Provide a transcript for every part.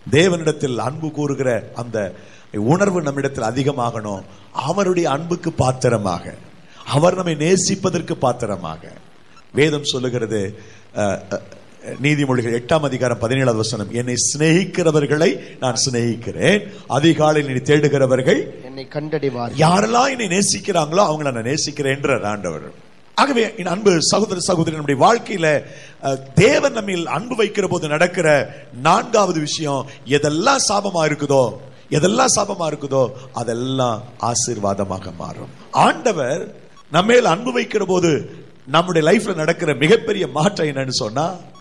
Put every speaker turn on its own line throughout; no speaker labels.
தேவனிடத்தில் அன்பு கூறுகிற அந்த உணர்வு நம்மிடத்தில் அதிகமாகணும் அவருடைய அன்புக்கு பாத்திரமாக அவர் நம்மை நேசிப்பதற்கு பாத்திரமாக வேதம் சொல்லுகிறது அஹ், அஹ், நீதிமொழிகள் எட்டாம் அதிகாரம் பதினேழாவது வசனம் என்னை சிநேகிக்கிறவர்களை நான் சிநேகிக்கிறேன் அதிகாலையில் நீ தேடுகிறவர்கள்
என்னை கண்டடைவார்
யாரெல்லாம் என்னை நேசிக்கிறாங்களோ அவங்கள நான் நேசிக்கிறேன்ற ஆண்டவர் ஆகவே என் அன்பு சகோதர சகோதரி நம்முடைய வாழ்க்கையில அஹ், தேவன் நம்மில் அன்பு வைக்கிற போது நடக்கிற நான்காவது விஷயம் எதெல்லாம் சாபமா இருக்குதோ எதெல்லாம் சாபமா இருக்குதோ அதெல்லாம் ஆசீர்வாதமாக மாறும் ஆண்டவர் நம்மேல் அன்பு வைக்கிற போது நம்முடைய லைஃப்ல நடக்கிற மிகப்பெரிய மாற்றம் என்னன்னு சொன்னா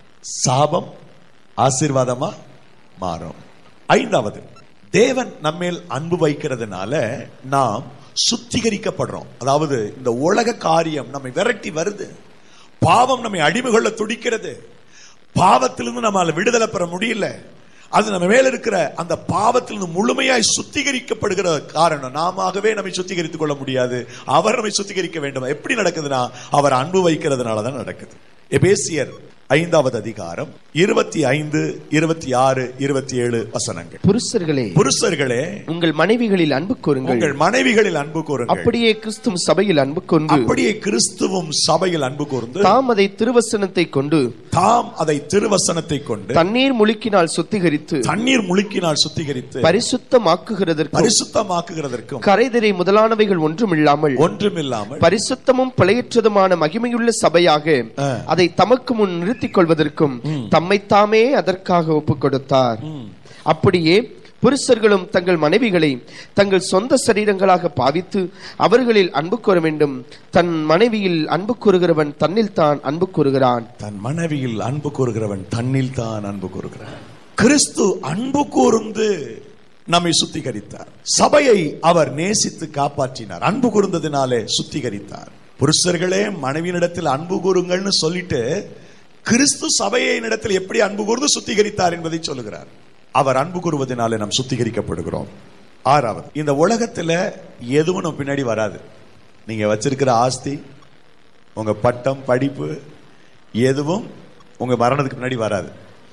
சாபம் ஆசீர்வாதமா மாறும் ஐந்தாவது தேவன் நம்மேல் அன்பு வைக்கிறதுனால நாம் சுத்திகரிக்கப்படுறோம் அதாவது இந்த உலக காரியம் நம்மை விரட்டி வருது பாவம் நம்மை அடிமை கொள்ள துடிக்கிறது பாவத்திலிருந்து நம்மால விடுதலை பெற முடியல அது நம்ம மேல இருக்கிற அந்த பாவத்திலிருந்து முழுமையாய் சுத்திகரிக்கப்படுகிற காரணம் நாமவே நம்மை சுத்திகரித்துக் கொள்ள முடியாது அவர் நம்மை சுத்திகரிக்க வேண்டும் எப்படி நடக்குதுன்னா அவர் அன்பு வைக்கிறதுனால தான் நடக்குது எபேசியர் ஐந்தாவது அதிகாரம் இருபத்தி ஐந்து இருபத்தி ஆறு இருபத்தி ஏழு வசனங்கள்
புருஷர்களே
புருஷர்களே
உங்கள் மனைவிகளில் அன்பு கூறுங்கள்
உங்கள் மனைவிகளில் அன்பு கூறுங்கள்
அப்படியே கிறிஸ்துவும் சபையில் அன்பு கொண்டு
அப்படியே கிறிஸ்துவும் சபையில் அன்பு கூர்ந்து
தாம் அதை திருவசனத்தை கொண்டு
தாம் அதை திருவசனத்தை கொண்டு
தண்ணீர் முழுக்கினால் சுத்திகரித்து
தண்ணீர் முழுக்கினால் சுத்திகரித்து
பரிசுத்தமாக்குகிறதற்கும்
பரிசுத்தமாக்குகிறதற்கும்
கரைதிரை முதலானவைகள் ஒன்றுமில்லாமல்
ஒன்றுமில்லாமல்
பரிசுத்தமும் பிழையற்றதுமான மகிமையுள்ள சபையாக
ஆ.
அதை தமக்கு முன் நிறுத்திக் கொள்வதற்கும் தம்மைத்தாமே அதற்காக ஒப்புக் கொடுத்தார் அப்படியே புருஷர்களும் தங்கள் மனைவிகளை தங்கள் சொந்த சரீரங்களாக பாவித்து அவர்களில் அன்பு கூற வேண்டும் தன் மனைவியில் அன்பு கூறுகிறவன் தன்னில் தான் அன்பு கூறுகிறான்
தன் மனைவியில் அன்பு கூறுகிறவன் தன்னில் தான் அன்பு கூறுகிறான் கிறிஸ்து அன்பு கூர்ந்து நம்மை சுத்திகரித்தார் சபையை அவர் நேசித்து காப்பாற்றினார் அன்பு கூர்ந்ததினாலே சுத்திகரித்தார் புருஷர்களே மனைவியினிடத்தில் அன்பு கூறுங்கள்னு சொல்லிட்டு கிறிஸ்து சபையை இடத்தில் எப்படி அன்பு கூர்ந்து சுத்திகரித்தார் என்பதை சொல்லுகிறார் அவர் அன்பு கூறுவதனாலே நாம் சுத்திகரிக்கப்படுகிறோம் ஆறாவது இந்த உலகத்துல எதுவும் நம்ம பின்னாடி வராது நீங்க வச்சிருக்கிற ஆஸ்தி உங்க பட்டம் படிப்பு எதுவும் உங்க மரணத்துக்கு முன்னாடி வராது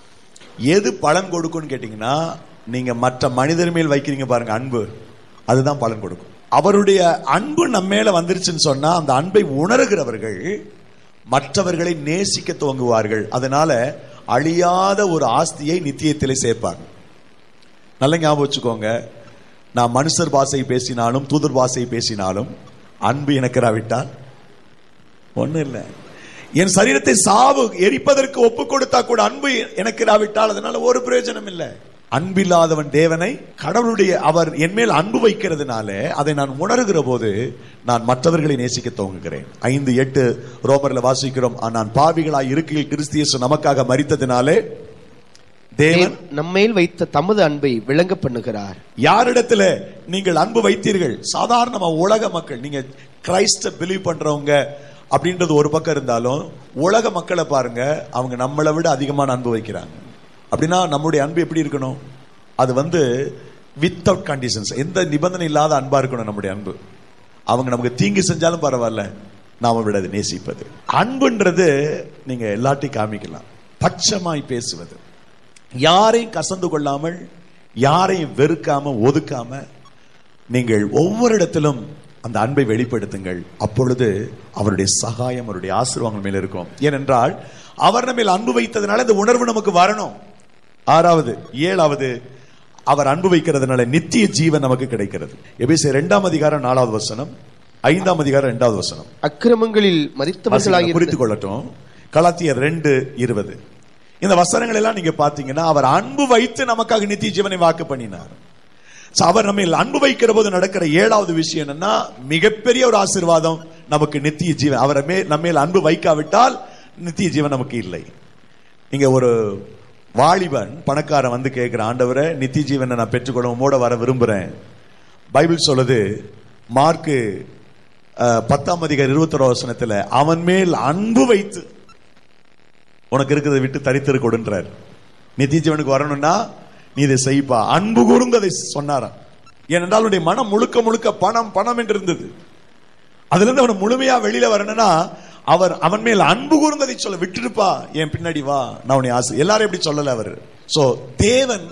எது பலன் கொடுக்கும்னு கேட்டீங்கன்னா நீங்க மற்ற மனிதர் மேல் வைக்கிறீங்க பாருங்க அன்பு அதுதான் பலன் கொடுக்கும் அவருடைய அன்பு நம்ம மேல வந்துருச்சுன்னு சொன்னா அந்த அன்பை உணர்கிறவர்கள் மற்றவர்களை நேசிக்க துவங்குவார்கள் அதனால அழியாத ஒரு ஆஸ்தியை நித்தியத்திலே சேர்ப்பாங்க நல்ல ஞாபகம் வச்சுக்கோங்க நான் மனுஷர் பாஷை பேசினாலும் தூதர் பாஷை பேசினாலும் அன்பு எனக்கிறாவிட்டால் ஒண்ணும் இல்லை என் சரீரத்தை சாவு எரிப்பதற்கு ஒப்பு கொடுத்தா கூட அன்பு எனக்கு இராவிட்டால் அதனால ஒரு பிரயோஜனம் இல்லை அன்பில்லாதவன் தேவனை கடவுளுடைய அவர் என் மேல் அன்பு வைக்கிறதுனால அதை நான் உணர்கிற போது நான் மற்றவர்களை நேசிக்க துவங்குகிறேன் ஐந்து எட்டு ரோமர்ல வாசிக்கிறோம் "ஆ, நான் பாவிகளாய் இருக்கையில் கிறிஸ்தியசு நமக்காக மரித்ததினாலே தேவன்
நம்மேல் வைத்த தமது அன்பை விளங்க பண்ணுகிறார்
யாரிடத்துல நீங்கள் அன்பு வைத்தீர்கள் சாதாரணமா உலக மக்கள் நீங்க கிரைஸ்ட பிலீவ் பண்றவங்க அப்படின்றது ஒரு பக்கம் இருந்தாலும் உலக மக்களை பாருங்க அவங்க நம்மளை விட அதிகமான அன்பு வைக்கிறாங்க அப்படின்னா நம்முடைய அன்பு எப்படி இருக்கணும் அது வந்து வித்தவுட் கண்டிஷன்ஸ் எந்த நிபந்தனை இல்லாத அன்பா இருக்கணும் நம்முடைய அன்பு அவங்க நமக்கு தீங்கு செஞ்சாலும் பரவாயில்ல நாம விட அதை நேசிப்பது அன்புன்றது நீங்க எல்லாத்தையும் காமிக்கலாம் பட்சமாய் பேசுவது யாரையும் கசந்து கொள்ளாமல் யாரையும் வெறுக்காம ஒதுக்காம நீங்கள் ஒவ்வொரு இடத்திலும் அந்த அன்பை வெளிப்படுத்துங்கள் அப்பொழுது அவருடைய சகாயம் அவருடைய ஆசீர்வாதங்கள் மேல இருக்கும் ஏனென்றால் அவர் நம்ம மேல் அன்பு வைத்ததுனால இந்த உணர்வு நமக்கு வரணும் ஆறாவது ஏழாவது அவர் அன்பு வைக்கிறதுனால நித்திய ஜீவன் நமக்கு கிடைக்கிறது எபிசி இரண்டாம் அதிகாரம் நாலாவது வசனம் ஐந்தாம் அதிகாரம் இரண்டாவது வசனம்
அக்கிரமங்களில் மறித்தவர்களாக
குறித்து கொள்ளட்டும் கலாத்தியர் ரெண்டு இருபது இந்த வசனங்கள் எல்லாம் நீங்க பாத்தீங்கன்னா அவர் அன்பு வைத்து நமக்காக நித்திய ஜீவனை வாக்கு பண்ணினார் So, அவர் நம்ம அன்பு வைக்கிற போது நடக்கிற ஏழாவது விஷயம் என்னன்னா மிகப்பெரிய ஒரு ஆசீர்வாதம் நமக்கு நித்திய ஜீவன் அவரை மே நம்ம அன்பு வைக்காவிட்டால் நித்திய ஜீவன் நமக்கு இல்லை இங்க ஒரு வாலிபன் பணக்காரன் வந்து கேட்கிற ஆண்டவரை நித்திய ஜீவனை நான் பெற்றுக்கொள்ள உம்மோட வர விரும்புறேன் பைபிள் சொல்லுது மார்க்கு அஹ், பத்தாம் அதிகார இருபத்தொரு வசனத்துல அவன் மேல் அன்பு வைத்து உனக்கு இருக்கிறதை விட்டு தரித்திரு கொடுன்றார் நித்திய ஜீவனுக்கு வரணும்னா நீ இதை செய்ப்பா அன்பு கூர்ந்து அதை சொன்னாராம் ஏனென்றால் அவனுடைய மனம் முழுக்க முழுக்க பணம் பணம் என்று இருந்தது அதுல இருந்து அவன் முழுமையா வெளியில வரணும்னா அவர் அவன் மேல் அன்பு கூர்ந்ததை சொல்ல விட்டுருப்பா என் பின்னாடி வா நான் உன்னை ஆசை எல்லாரும் எப்படி சொல்லல அவர் சோ தேவன்